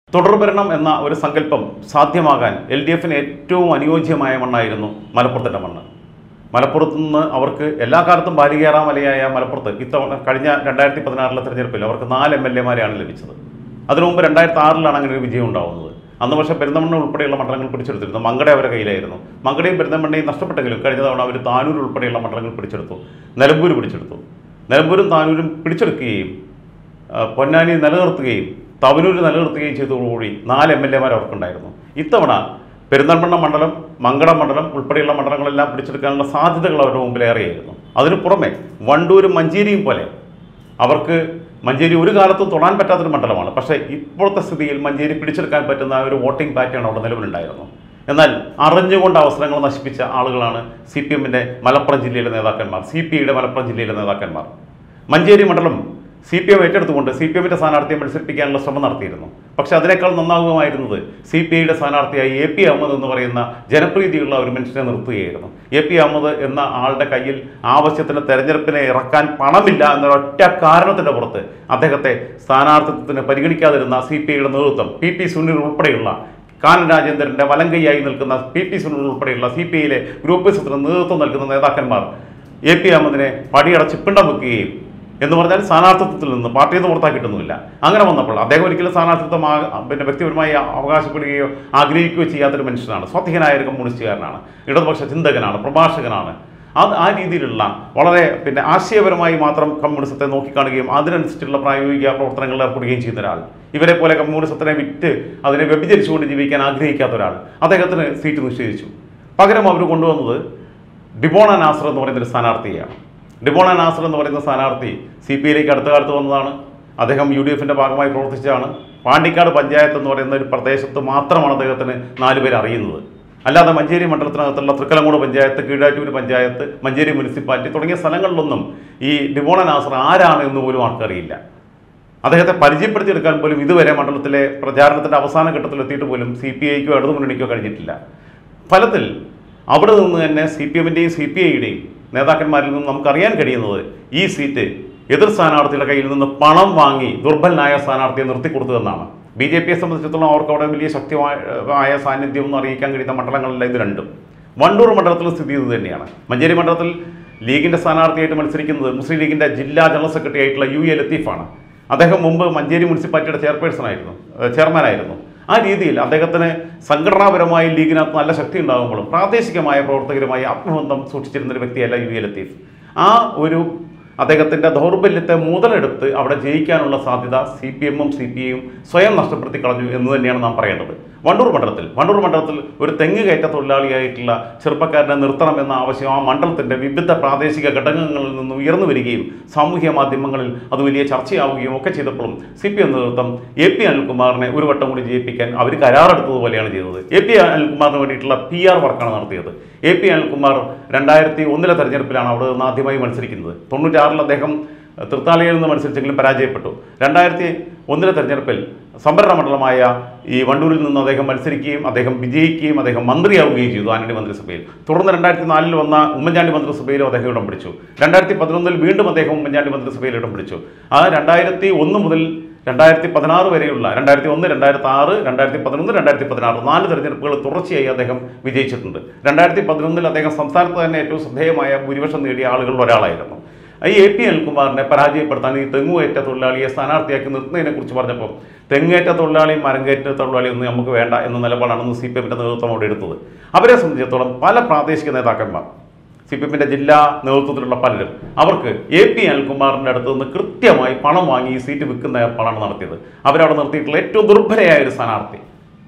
തുടർഭരണം എന്ന ഒരു സങ്കല്പം സാധ്യമാകാൻ എൽ ഡി എഫിന് ഏറ്റവും അനുയോജ്യമായ മണ്ണായിരുന്നു മലപ്പുറത്തിൻ്റെ മണ്ണ് മലപ്പുറത്ത് നിന്ന് അവർക്ക് എല്ലാ കാലത്തും ബാലികേറാ മലയായ മലപ്പുറത്ത് ഇത്തവണ കഴിഞ്ഞ രണ്ടായിരത്തി പതിനാറിലെ തെരഞ്ഞെടുപ്പിൽ അവർക്ക് നാല് എം എൽ എമാരെയാണ് ലഭിച്ചത് അതിനു മുമ്പ് രണ്ടായിരത്തി ആറിലാണ് അങ്ങനെ ഒരു വിജയം ഉണ്ടാവുന്നത് അന്ന് പക്ഷേ പെരുന്തമണ്ണ ഉൾപ്പെടെയുള്ള മണ്ഡലങ്ങൾ പിടിച്ചെടുത്തിരുന്നു മങ്കട അവരുടെ കയ്യിലായിരുന്നു മങ്കടയും പെരുന്തമണ്ണയും നഷ്ടപ്പെട്ടെങ്കിലും കഴിഞ്ഞ തവണ അവർ താനൂർ ഉൾപ്പെടെയുള്ള മണ്ഡലങ്ങൾ പിടിച്ചെടുത്തു നിലമ്പൂർ പിടിച്ചെടുത്തു നിലമ്പൂരും താനൂരും പിടിച്ചെടുക്കുകയും ആ, പൊന്നാനി നിലനിർത്തുകയും തവനൂർ നിലനിർത്തുകയും ചെയ്തതോടുകൂടി നാല് എം എൽ എമാർ അവർക്കുണ്ടായിരുന്നു ഇത്തവണ പെരുന്തൽമണ്ണ മണ്ഡലം മങ്കട മണ്ഡലം ഉൾപ്പെടെയുള്ള മണ്ഡലങ്ങളെല്ലാം പിടിച്ചെടുക്കാനുള്ള സാധ്യതകൾ അവരുടെ മുമ്പിലേറെയായിരുന്നു അതിനു പുറമെ വണ്ടൂരും മഞ്ചേരിയും പോലെ അവർക്ക് മഞ്ചേരി ഒരു കാലത്തും തൊടാൻ പറ്റാത്തൊരു മണ്ഡലമാണ് പക്ഷേ ഇപ്പോഴത്തെ സ്ഥിതിയിൽ മഞ്ചേരി പിടിച്ചെടുക്കാൻ പറ്റുന്ന ഒരു വോട്ടിംഗ് പാറ്റേൺ അവിടെ നിലവിലുണ്ടായിരുന്നു എന്നാൽ അറിഞ്ഞുകൊണ്ട് അവസരങ്ങൾ നശിപ്പിച്ച ആളുകളാണ് സി പി എമ്മിൻ്റെ മലപ്പുറം ജില്ലയിലെ നേതാക്കന്മാർ സി പി ഐയുടെ മലപ്പുറം ജില്ലയിലെ നേതാക്കന്മാർ മഞ്ചേരി മണ്ഡലം സി പി എം ഏറ്റെടുത്തുകൊണ്ട് സി പി എമ്മിൻ്റെ സ്ഥാനാർത്ഥിയെ മത്സരിപ്പിക്കാനുള്ള ശ്രമം നടത്തിയിരുന്നു പക്ഷെ അതിനേക്കാൾ നന്നാകുമായിരുന്നത് സി പി ഐയുടെ സ്ഥാനാർത്ഥിയായി എ പി അഹമ്മദ് എന്ന് പറയുന്ന ജനപ്രീതിയുള്ള ഒരു മനുഷ്യനെ നിർത്തുകയായിരുന്നു എ പി അഹമ്മദ് എന്ന ആളുടെ കയ്യിൽ ആവശ്യത്തിന് തെരഞ്ഞെടുപ്പിനെ ഇറക്കാൻ പണമില്ല എന്ന ഒറ്റ കാരണത്തിൻ്റെ പുറത്ത് അദ്ദേഹത്തെ സ്ഥാനാർത്ഥിത്വത്തിന് പരിഗണിക്കാതിരുന്ന സി പി ഐയുടെ നേതൃത്വം പി പി സുനിൽ ഉൾപ്പെടെയുള്ള കാനൻ രാജേന്ദ്രന്റെ വലങ്കൈയായി നിൽക്കുന്ന പി പി സുനിൽ ഉൾപ്പെടെയുള്ള സി പി ഐയിലെ ഗ്രൂപ്പ് എസത്തിന് നേതൃത്വം നൽകുന്ന നേതാക്കന്മാർ എ പി അഹമ്മദിനെ പടിയടച്ച് പിണ്ടം വെക്കുകയും എന്ന് പറഞ്ഞാൽ സ്ഥാനാർത്ഥിത്വത്തിൽ നിന്ന് പാർട്ടിയിൽ നിന്ന് പുറത്താക്കിയിട്ടൊന്നുമില്ല അങ്ങനെ വന്നപ്പോൾ അദ്ദേഹം ഒരിക്കലും സ്ഥാനാർത്ഥിത്വം ആ- പിന്നെ വ്യക്തിപരമായി അവകാശപ്പെടുകയോ ആഗ്രഹിക്കുകയോ ചെയ്യാത്തൊരു മനുഷ്യനാണ് സ്വാധികനായ ഒരു കമ്മ്യൂണിസ്റ്റുകാരനാണ് ഇടതുപക്ഷ ചിന്തകനാണ് പ്രഭാഷകനാണ് അത് ആ രീതിയിലുള്ള വളരെ പിന്നെ ആശയപരമായി മാത്രം കമ്മ്യൂണിസത്തെ നോക്കിക്കാണുകയും അതിനനുസരിച്ചുള്ള പ്രായോഗിക പ്രവർത്തനങ്ങളിൽ ഏർപ്പെടുകയും ചെയ്യുന്ന ഒരാൾ ഇവരെ പോലെ കമ്മ്യൂണിസത്തിനെ വിറ്റ് അതിനെ വ്യഭിചരിച്ചുകൊണ്ട് ജീവിക്കാൻ ആഗ്രഹിക്കാത്ത ഒരാൾ അദ്ദേഹത്തിന് സീറ്റ് നിഷേധിച്ചു പകരം അവർ കൊണ്ടുവന്നത് ഡിബോണ നാസർ എന്ന് പറയുന്ന ഒരു സ്ഥാനാർത്ഥിയാണ് ഡിബോണ നാസർ എന്ന് പറയുന്ന സ്ഥാനാർത്ഥി സി പി ഐയിലേക്ക് അടുത്ത കാലത്ത് വന്നതാണ് അദ്ദേഹം യു ഡി എഫിൻ്റെ ഭാഗമായി പ്രവർത്തിച്ചതാണ് പാണ്ടിക്കാട് പഞ്ചായത്ത് എന്ന് പറയുന്ന ഒരു പ്രദേശത്ത് മാത്രമാണ് അദ്ദേഹത്തിന് നാലുപേർ അറിയുന്നത് അല്ലാതെ മഞ്ചേരി മണ്ഡലത്തിനകത്തുള്ള തൃക്കലങ്ങോട് പഞ്ചായത്ത് കീഴാറ്റൂർ പഞ്ചായത്ത് മഞ്ചേരി മുനിസിപ്പാലിറ്റി തുടങ്ങിയ സ്ഥലങ്ങളിലൊന്നും ഈ ഡിബോണ നാസർ ആരാണ് എന്ന് പോലും ആർക്കറിയില്ല അദ്ദേഹത്തെ പരിചയപ്പെടുത്തിയെടുക്കാൻ പോലും ഇതുവരെ മണ്ഡലത്തിലെ പ്രചാരണത്തിന്റെ അവസാന ഘട്ടത്തിൽ എത്തിയിട്ട് പോലും സി പി ഐക്കോ ഇടതുമുന്നണിക്കോ കഴിഞ്ഞിട്ടില്ല ഫലത്തിൽ അവിടെ നിന്ന് തന്നെ സി പി എമ്മിൻ്റെയും സി പി ഐയുടെയും നേതാക്കന്മാരിൽ നിന്നും നമുക്കറിയാൻ കഴിയുന്നത് ഈ സീറ്റ് എതിർ സ്ഥാനാർത്ഥിയുടെ കയ്യിൽ നിന്ന് പണം വാങ്ങി ദുർബലനായ സ്ഥാനാർത്ഥിയെ നിർത്തിക്കൊടുത്തതെന്നാണ് ബി ജെ പിയെ സംബന്ധിച്ചിടത്തോളം അവർക്ക് അവിടെ വലിയ ശക്തിമായ ആയ സാന്നിധ്യം ഒന്നും അറിയിക്കാൻ കഴിയുന്ന മണ്ഡലങ്ങളല്ല ഇത് രണ്ടും വണ്ടൂർ മണ്ഡലത്തിൽ സ്ഥിതി ഇത് തന്നെയാണ് മഞ്ചേരി മണ്ഡലത്തിൽ ലീഗിന്റെ സ്ഥാനാർത്ഥിയായിട്ട് മത്സരിക്കുന്നത് മുസ്ലിം ലീഗിന്റെ ജില്ലാ ജനറൽ സെക്രട്ടറി ആയിട്ടുള്ള യു എ ലത്തീഫാണ് അദ്ദേഹം മുമ്പ് മഞ്ചേരി മുനിസിപ്പാലിറ്റിയുടെ ചെയർപേഴ്സൺ ആയിരുന്നു ചെയർമാൻ ആയിരുന്നു ആ രീതിയിൽ അദ്ദേഹത്തിന് സംഘടനാപരമായി ലീഗിനകത്ത് നല്ല ശക്തി ഉണ്ടാകുമ്പോഴും പ്രാദേശികമായ പ്രവർത്തകരുമായി ആത്മബന്ധം സൂക്ഷിച്ചിരുന്ന ഒരു വ്യക്തിയല്ല യു എ ലത്തീഫ് ആ ഒരു അദ്ദേഹത്തിന്റെ ദൗർബല്യത്തെ മുതലെടുത്ത് അവിടെ ജയിക്കാനുള്ള സാധ്യത സി പി എമ്മും സി പി ഐയും സ്വയം നഷ്ടപ്പെടുത്തി കളഞ്ഞു എന്ന് തന്നെയാണ് നാം പറയേണ്ടത് വണ്ടൂർ മണ്ഡലത്തിൽ വണ്ടൂർ മണ്ഡലത്തിൽ ഒരു തെങ്ങ് കയറ്റ തൊഴിലാളിയായിട്ടുള്ള ചെറുപ്പക്കാരനെ നിർത്തണം എന്ന ആവശ്യം ആ മണ്ഡലത്തിന്റെ വിവിധ പ്രാദേശിക ഘടകങ്ങളിൽ നിന്ന് ഉയർന്നു വരികയും സാമൂഹ്യ മാധ്യമങ്ങളിൽ അത് വലിയ ചർച്ചയാവുകയും ഒക്കെ ചെയ്തപ്പോഴും സി പി എം നേതൃത്വം എ പി അനിൽകുമാറിനെ ഒരു വട്ടം കൂടി ജയിപ്പിക്കാൻ അവർ കരാറെടുത്തതുപോലെയാണ് ചെയ്തത് എ പി അനിൽകുമാറിന് വേണ്ടിയിട്ടുള്ള പി ആർ വർക്കാണ് നടത്തിയത് എ പി അനിൽകുമാർ രണ്ടായിരത്തി ഒന്നിലെ തെരഞ്ഞെടുപ്പിലാണ് അവിടെ നിന്ന് ആദ്യമായി മത്സരിക്കുന്നത് തൊണ്ണൂറ്റാറിൽ അദ്ദേഹം തൃത്താലയിൽ നിന്ന് മത്സരിച്ചെങ്കിലും പരാജയപ്പെട്ടു രണ്ടായിരത്തി ഒന്നിലെ തെരഞ്ഞെടുപ്പിൽ സംഭരണ മണ്ഡലമായ ഈ വണ്ടൂരിൽ നിന്ന് അദ്ദേഹം മത്സരിക്കുകയും അദ്ദേഹം വിജയിക്കുകയും അദ്ദേഹം മന്ത്രിയാവുകയും ചെയ്തു ആന്റണി മന്ത്രിസഭയിൽ തുടർന്ന് രണ്ടായിരത്തി നാലിൽ വന്ന ഉമ്മൻചാണ്ടി മന്ത്രിസഭയിലും അദ്ദേഹം ഇടം പിടിച്ചു രണ്ടായിരത്തി പതിനൊന്നിൽ വീണ്ടും അദ്ദേഹം ഉമ്മൻചാണ്ടി മന്ത്രിസഭയിൽ ഇടം പിടിച്ചു ആ രണ്ടായിരത്തി ഒന്ന് മുതൽ രണ്ടായിരത്തി പതിനാറ് വരെയുള്ള രണ്ടായിരത്തി ഒന്ന് രണ്ടായിരത്തി ആറ് രണ്ടായിരത്തി പതിനൊന്ന് രണ്ടായിരത്തി പതിനാറ് നാല് തെരഞ്ഞെടുപ്പുകൾ തുടർച്ചയായി അദ്ദേഹം വിജയിച്ചിട്ടുണ്ട് രണ്ടായിരത്തി പതിനൊന്നിൽ അദ്ദേഹം സംസ്ഥാനത്ത് തന്നെ ഏറ്റവും ശ്രദ്ധേയമായ ഭൂരിപക്ഷം നേടിയ ആളുകളിൽ ഒരാളായിരുന്നു ഈ എ പി അനിൽകുമാറിനെ പരാജയപ്പെടുത്താൻ ഈ തെങ്ങുകയറ്റ തൊഴിലാളിയെ സ്ഥാനാർത്ഥിയാക്കി നിർത്തുന്നതിനെ കുറിച്ച് പറഞ്ഞപ്പോൾ തെങ്ങേറ്റ തൊഴിലാളിയും മരങ്കയറ്റ തൊഴിലാളിയും ഒന്നും നമുക്ക് വേണ്ട എന്ന നിലപാടാണെന്ന് സി പി എമ്മിൻ്റെ നേതൃത്വം അവിടെ എടുത്തത് അവരെ സംബന്ധിച്ചിടത്തോളം പല പ്രാദേശിക നേതാക്കന്മാർ സി പി എമ്മിൻ്റെ ജില്ലാ നേതൃത്വത്തിലുള്ള പലരും അവർക്ക് എ പി അനിൽകുമാറിൻ്റെ അടുത്ത് നിന്ന് കൃത്യമായി പണം വാങ്ങി ഈ സീറ്റ് വിൽക്കുന്ന ഏർപ്പാടാണ് നടത്തിയത് അവരവിടെ നിർത്തിയിട്ടുള്ള ഏറ്റവും ദുർബലയായ ഒരു സ്ഥാനാർത്ഥി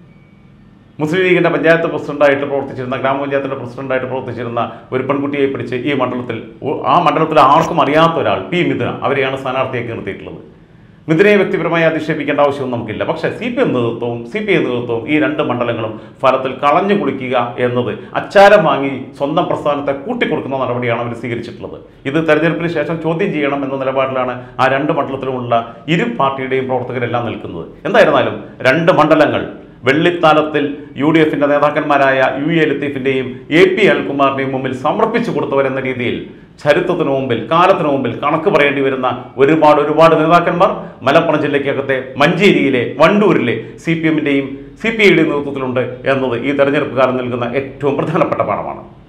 മുസ്ലിം ലീഗിന്റെ പഞ്ചായത്ത് പ്രസിഡന്റായിട്ട് പ്രവർത്തിച്ചിരുന്ന ഗ്രാമപഞ്ചായത്തിന്റെ പ്രസിഡന്റായിട്ട് പ്രവർത്തിച്ചിരുന്ന ഒരു പെൺകുട്ടിയെ പിടിച്ച് ഈ മണ്ഡലത്തിൽ ഒ- ആ മണ്ഡലത്തിൽ ആർക്കും അറിയാത്ത ഒരാൾ പി മിഥുന അവരെയാണ് സ്ഥാനാർത്ഥിയാക്കി നിർത്തിയിട്ടുള്ളത് മിഥുനയെ വ്യക്തിപരമായി അധിക്ഷേപിക്കേണ്ട ആവശ്യമൊന്നും നമുക്കില്ല പക്ഷേ സി പി എം നേതൃത്വവും സി പി ഐ നേതൃത്വവും ഈ രണ്ട് മണ്ഡലങ്ങളും ഫലത്തിൽ കളഞ്ഞു കുളിക്കുക എന്നത് അച്ചാരം വാങ്ങി സ്വന്തം പ്രസ്ഥാനത്തെ കൂട്ടിക്കൊടുക്കുന്ന നടപടിയാണ് അവർ സ്വീകരിച്ചിട്ടുള്ളത് ഇത് തെരഞ്ഞെടുപ്പിന് ശേഷം ചോദ്യം ചെയ്യണം എന്ന നിലപാടിലാണ് ആ രണ്ട് മണ്ഡലത്തിലുമുള്ള ഇരു പാർട്ടിയുടെയും പ്രവർത്തകരെല്ലാം നിൽക്കുന്നത് എന്തായിരുന്നാലും രണ്ട് മണ്ഡലങ്ങൾ വെള്ളിത്താലത്തിൽ യു ഡി എഫിന്റെ നേതാക്കന്മാരായ യു എ ലത്തീഫിന്റെയും എ പി അൽകുമാറിന്റെയും മുമ്പിൽ സമർപ്പിച്ചു കൊടുത്തവരെന്ന രീതിയിൽ ചരിത്രത്തിന് മുമ്പിൽ കാലത്തിന് മുമ്പിൽ കണക്ക് പറയേണ്ടി വരുന്ന ഒരുപാട് ഒരുപാട് നേതാക്കന്മാർ മലപ്പുറം ജില്ലയ്ക്കകത്തെ മഞ്ചേരിയിലെ വണ്ടൂരിലെ സി പി എമ്മിൻ്റെയും സി പി ഐയുടെയും നേതൃത്വത്തിലുണ്ട് എന്നത് ഈ തെരഞ്ഞെടുപ്പ് കാലം നൽകുന്ന ഏറ്റവും പ്രധാനപ്പെട്ട പാഠമാണ്